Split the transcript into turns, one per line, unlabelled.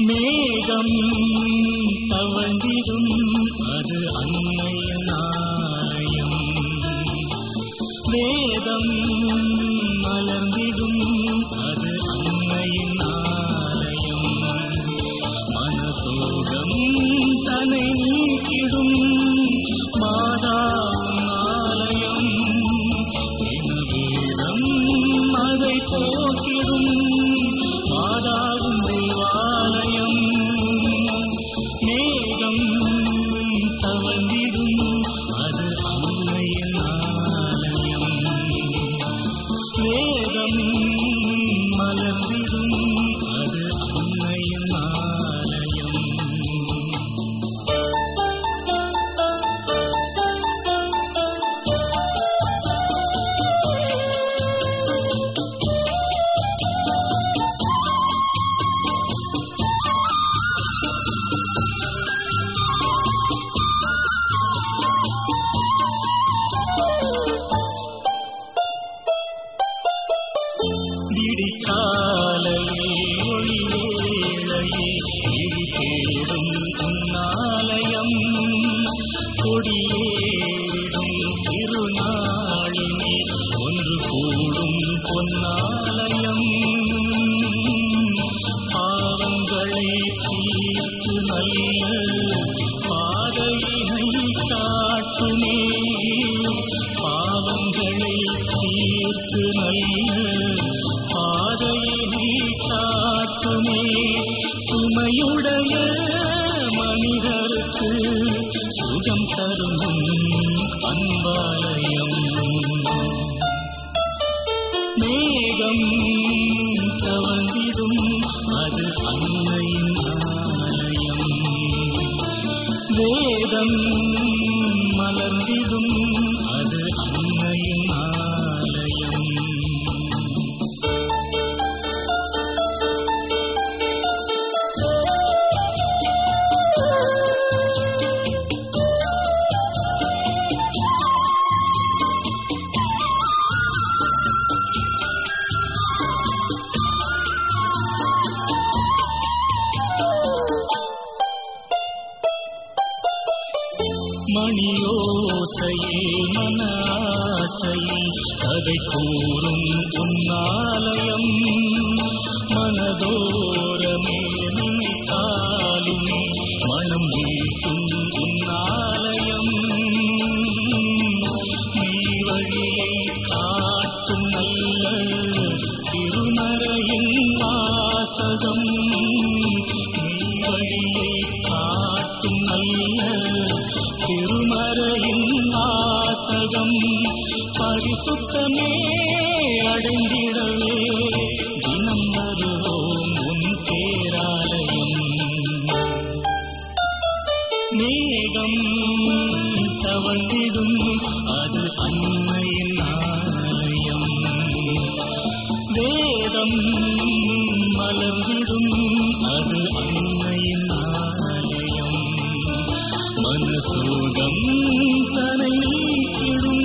மேகம் தவழ்ந்திடும் அது அன்னையின் ஆலயம் வேதம் மலர்ந்திடும் அது அன்னையின் ஆலயம் மனசோகம் தனை நீக்கிடும் மாதா ஆலயம் வேதம் அதை போக்கிடும் மாதாவும் தேவாலயம் மேகம் தவழ்ந்திடும் அது அன்னையின் ஆலயம் வேதம் மலர்ந்திடும் அது அன்னையின் ஆலயம் விடிக்காலையில் ஒளிவேளையில் இடி தேடும் உன்னாலயம் கொடியேறிடும் திருநாளினே ஒன்று கூடும் பொன்னாலயம் பாவங்களை தீர்த்து நல்ல பாதையினை காட்டுமே பாவங்களை தீர்த்து நல்ல பாதையினை காட்டுமே சுமையுடைய மனிதருக்கு சுகம் தரும் அன்பாலயம் மேகம் தவழ்ந்திடும் அது அன்னையின் ஆலயம் வேதம் மலர்ந்திடும் அது அன்னையின் ஆலயம் மணியோசையே மனாசையே கதை கூறும் உன்னாலயம் மனதோரமே நினைத்தாலுமே மனம் வீசும் உன்னாலயம் நீ வழியை காட்டும் நல்ல திருமறையின் வாசகம் நீ வழியை காட்டும் நல்ல திருமறையின் வாசகம் பரிசுத்தமே அடைந்திடவே தினம் வருவோம் உன் பேராலயம் மேகம் தவழ்ந்திடும் அது அன்னையின் ஆலயம் வேதம் மலர்ந்திடும் அது அன்னையின் ஆலயம் மனசோகம் தனை நீக்கிடும்